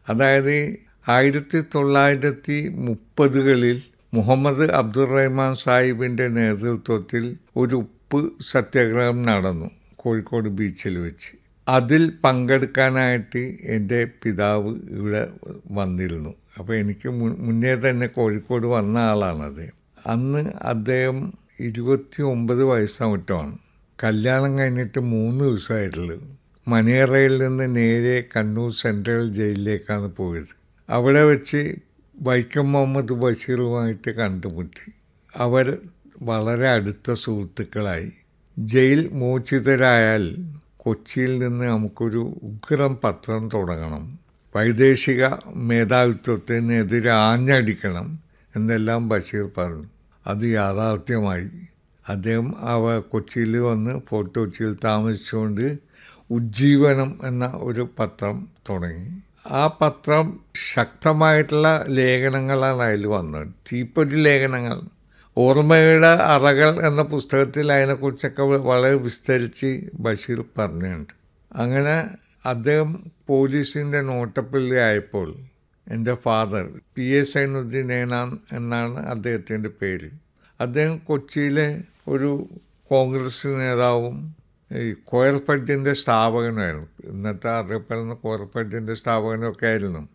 അതായത് ആയിരത്തി തൊള്ളായിരത്തി മുപ്പതുകളിൽ മുഹമ്മദ് അബ്ദുറഹ്മാൻ സാഹിബിൻ്റെ നേതൃത്വത്തിൽ ഒരു ഉപ്പ് സത്യാഗ്രഹം നടന്നു കോഴിക്കോട് ബീച്ചിൽ വെച്ച് അതിൽ പങ്കെടുക്കാനായിട്ട് എൻ്റെ പിതാവ് ഇവിടെ വന്നിരുന്നു അപ്പോൾ എനിക്ക് മുന്നേ തന്നെ കോഴിക്കോട് വന്ന ആളാണത് അന്ന് അദ്ദേഹം ഇരുപത്തി ഒമ്പത് വയസ്സാമറ്റാണ് കല്യാണം കഴിഞ്ഞിട്ട് മൂന്ന് ദിവസമായിട്ടുള്ളൂ മണിയറയിൽ നിന്ന് നേരെ കണ്ണൂർ സെൻട്രൽ ജയിലിലേക്കാണ് പോയത് അവിടെ വെച്ച് വൈക്കം മുഹമ്മദ് ബഷീറുമായിട്ട് കണ്ടുമുട്ടി അവർ വളരെ അടുത്ത സുഹൃത്തുക്കളായി ജയിൽ മോചിതരായാൽ കൊച്ചിയിൽ നിന്ന് നമുക്കൊരു ഉഗ്രം പത്രം തുടങ്ങണം വൈദേശിക മേധാവിത്വത്തിനെതിരെ ആഞ്ഞടിക്കണം എന്നെല്ലാം ബഷീർ പറഞ്ഞു അത് യാഥാർത്ഥ്യമായി അദ്ദേഹം അവ കൊച്ചിയിൽ വന്ന് ഫോർട്ട് കൊച്ചിയിൽ താമസിച്ചുകൊണ്ട് ഉജ്ജീവനം എന്ന ഒരു പത്രം തുടങ്ങി ആ പത്രം ശക്തമായിട്ടുള്ള ലേഖനങ്ങളാണ് അതിൽ വന്നത് തീപ്പൊരി ലേഖനങ്ങൾ ഓർമ്മയുടെ അറകൾ എന്ന പുസ്തകത്തിൽ അതിനെക്കുറിച്ചൊക്കെ വളരെ വിസ്തരിച്ച് ബഷീർ പറഞ്ഞിട്ടുണ്ട് അങ്ങനെ അദ്ദേഹം പോലീസിൻ്റെ നോട്ടപ്പള്ളി ആയപ്പോൾ എൻ്റെ ഫാദർ പി എ സൈനുദ്ദീൻ ഏനാൻ എന്നാണ് അദ്ദേഹത്തിൻ്റെ പേര് അദ്ദേഹം കൊച്ചിയിലെ ഒരു കോൺഗ്രസ് നേതാവും ഈ കോയർഫഡിൻ്റെ സ്ഥാപകനായിരുന്നു ഇന്നത്തെ അറിയപ്പെടുന്ന കോയർഫഡിൻ്റെ സ്ഥാപകനൊക്കെ ആയിരുന്നു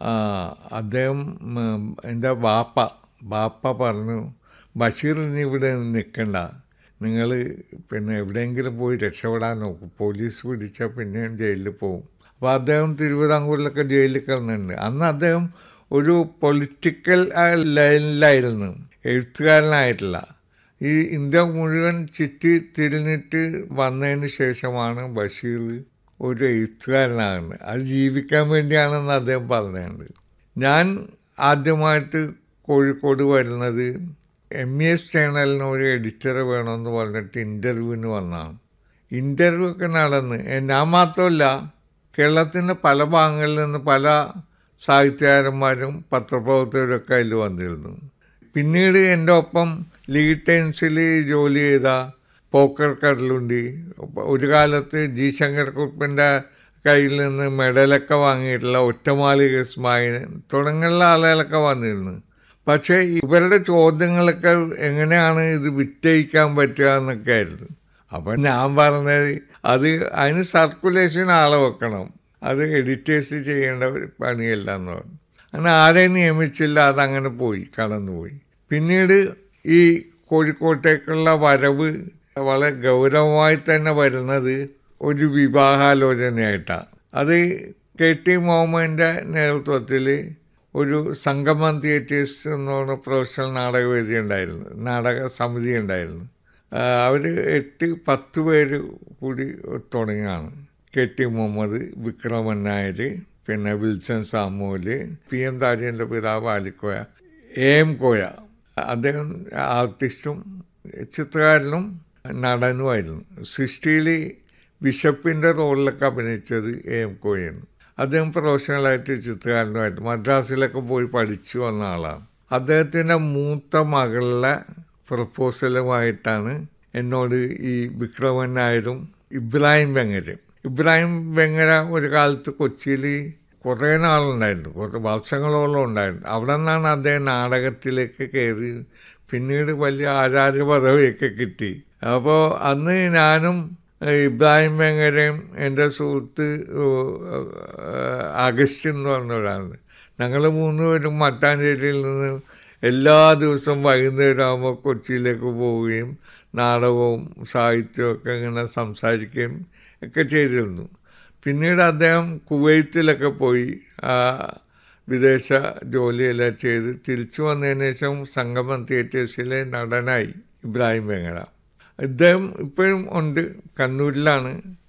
അദ്ദേഹം എൻ്റെ ബാപ്പ ബാപ്പ പറഞ്ഞു ബഷീർ ഇനി ഇവിടെ നിൽക്കണ്ട നിങ്ങൾ പിന്നെ എവിടെയെങ്കിലും പോയി രക്ഷപ്പെടാൻ നോക്കും പോലീസ് പിടിച്ചാൽ പിന്നെയും ജയിലിൽ പോകും അപ്പോൾ അദ്ദേഹം തിരുവിതാംകൂറിലൊക്കെ ജയിലിൽ കിടന്നിട്ടുണ്ട് അന്ന് അദ്ദേഹം ഒരു പൊളിറ്റിക്കൽ ലൈനിലായിരുന്നു എഴുത്തുകാരനായിട്ടില്ല ഈ ഇന്ത്യ മുഴുവൻ ചുറ്റി തിരിഞ്ഞിട്ട് വന്നതിന് ശേഷമാണ് ബഷീർ ഒരു എഴുത്തുകാരനാകുന്നത് അത് ജീവിക്കാൻ വേണ്ടിയാണെന്ന് അദ്ദേഹം പറഞ്ഞിട്ടുണ്ട് ഞാൻ ആദ്യമായിട്ട് കോഴിക്കോട് വരുന്നത് എം ഇ എസ് ചാനലിന് ഒരു എഡിറ്റർ വേണമെന്ന് പറഞ്ഞിട്ട് ഇൻ്റർവ്യൂവിന് വന്നതാണ് ഇൻ്റർവ്യൂ ഒക്കെ നടന്ന് ഞാൻ മാത്രമല്ല കേരളത്തിൻ്റെ പല ഭാഗങ്ങളിൽ നിന്ന് പല സാഹിത്യകാരന്മാരും പത്രപ്രവർത്തകരൊക്കെ അതിൽ വന്നിരുന്നു പിന്നീട് എൻ്റെ ഒപ്പം ലീഗ് ടൈംസിൽ ജോലി ചെയ്ത പോക്കർ കടലുണ്ടി ഒരു കാലത്ത് ജി ശങ്കർക്കുറിപ്പിൻ്റെ കയ്യിൽ നിന്ന് മെഡലൊക്കെ വാങ്ങിയിട്ടുള്ള ഒറ്റമാലി ഇസ്മായിൻ തുടങ്ങിയുള്ള ആളുകളൊക്കെ വന്നിരുന്നു പക്ഷേ ഇവരുടെ ചോദ്യങ്ങളൊക്കെ എങ്ങനെയാണ് ഇത് വിറ്റയിക്കാൻ പറ്റുക എന്നൊക്കെ ആയിരുന്നു അപ്പം ഞാൻ പറഞ്ഞത് അത് അതിന് സർക്കുലേഷൻ ആളെ വെക്കണം അത് എഡിറ്റേഴ്സ് ചെയ്യേണ്ട ഒരു പണിയല്ല എന്ന് പറഞ്ഞു അങ്ങനെ ആരെയും നിയമിച്ചില്ല അതങ്ങനെ പോയി കടന്നുപോയി പിന്നീട് ഈ കോഴിക്കോട്ടേക്കുള്ള വരവ് വളരെ ഗൗരവമായി തന്നെ വരുന്നത് ഒരു വിവാഹാലോചനയായിട്ടാണ് അത് കെ ടി മുഹമ്മദിൻ്റെ നേതൃത്വത്തിൽ ഒരു സംഗമം തിയേറ്റേഴ്സ് എന്ന് പറഞ്ഞ പ്രൊഫഷണൽ നാടകവേദി ഉണ്ടായിരുന്നു നാടക സമിതി ഉണ്ടായിരുന്നു അവർ എട്ട് പത്ത് പേര് കൂടി തുടങ്ങിയാണ് കെ ടി മുഹമ്മദ് വിക്രമൻ നായർ പിന്നെ വിൽസൺ സാമൂല് പി എം താരിയൻ്റെ പിതാവ് ആലിക്കോയ എ എം കോയ അദ്ദേഹം ആർട്ടിസ്റ്റും ചിത്രകാരനും നടനുമായിരുന്നു സൃഷ്ടിയിൽ ബിഷപ്പിൻ്റെ റോളിലൊക്കെ അഭിനയിച്ചത് എ എം കോയാണ് അദ്ദേഹം പ്രൊഫഷണലായിട്ട് ചിത്രകാരനുമായിട്ട് മദ്രാസിലൊക്കെ പോയി പഠിച്ചു വന്ന ആളാണ് അദ്ദേഹത്തിൻ്റെ മൂത്ത മകളുടെ പ്രപ്പോസലുമായിട്ടാണ് എന്നോട് ഈ വിക്രമൻ നായരും ഇബ്രാഹിം വെങ്ങരും ഇബ്രാഹിം വെങ്ങര ഒരു കാലത്ത് കൊച്ചിയിൽ കുറേ നാളുണ്ടായിരുന്നു കുറച്ച് വർഷങ്ങളോളം ഉണ്ടായിരുന്നു അവിടെ നിന്നാണ് അദ്ദേഹം നാടകത്തിലേക്ക് കയറി പിന്നീട് വലിയ ആചാര്യ പദവിയൊക്കെ കിട്ടി അപ്പോൾ അന്ന് ഞാനും ഇബ്രാഹിം വെങ്ങരയും എൻ്റെ സുഹൃത്ത് അഗസ്റ്റിൻ എന്ന് പറഞ്ഞ ഒരാളുണ്ട് ഞങ്ങൾ മൂന്നുപേരും മട്ടാഞ്ചേരിയിൽ നിന്ന് എല്ലാ ദിവസവും വൈകുന്നേരം ആകുമ്പോൾ കൊച്ചിയിലേക്ക് പോവുകയും നാടകവും സാഹിത്യവും ഒക്കെ ഇങ്ങനെ സംസാരിക്കുകയും ഒക്കെ ചെയ്തിരുന്നു പിന്നീട് അദ്ദേഹം കുവൈത്തിലൊക്കെ പോയി വിദേശ ജോലിയെല്ലാം ചെയ്ത് തിരിച്ചു വന്നതിന് ശേഷം സംഗമം തിയേറ്റേഴ്സിലെ നടനായി ഇബ്രാഹിം വെങ്ങര ഇദ്ദേഹം ഇപ്പോഴും ഉണ്ട് കണ്ണൂരിലാണ്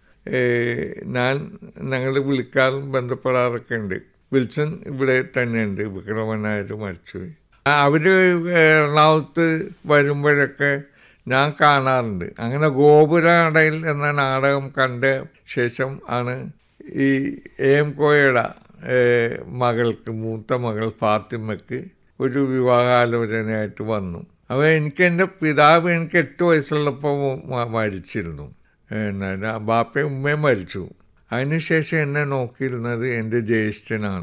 ഞാൻ ഞങ്ങൾ വിളിക്കാറും ബന്ധപ്പെടാറൊക്കെ ഉണ്ട് വിൽസൺ ഇവിടെ തന്നെയുണ്ട് വിക്രമനായർ മരിച്ചുപോയി അവർ എറണാകുളത്ത് വരുമ്പോഴൊക്കെ ഞാൻ കാണാറുണ്ട് അങ്ങനെ ഗോപുരനടയിൽ എന്ന നാടകം കണ്ട ശേഷം ആണ് ഈ എ എം കോയയുടെ മകൾക്ക് മൂത്ത മകൾ ഫാത്തിമയ്ക്ക് ഒരു വിവാഹാലോചനയായിട്ട് വന്നു അപ്പോൾ എനിക്ക് എൻ്റെ പിതാവ് എനിക്ക് എട്ട് വയസ്സുള്ളപ്പോൾ മരിച്ചിരുന്നു പിന്നെ ബാപ്പയും ഉമ്മയും മരിച്ചു അതിനുശേഷം എന്നെ നോക്കിയിരുന്നത് എൻ്റെ ജ്യേഷ്ഠനാണ്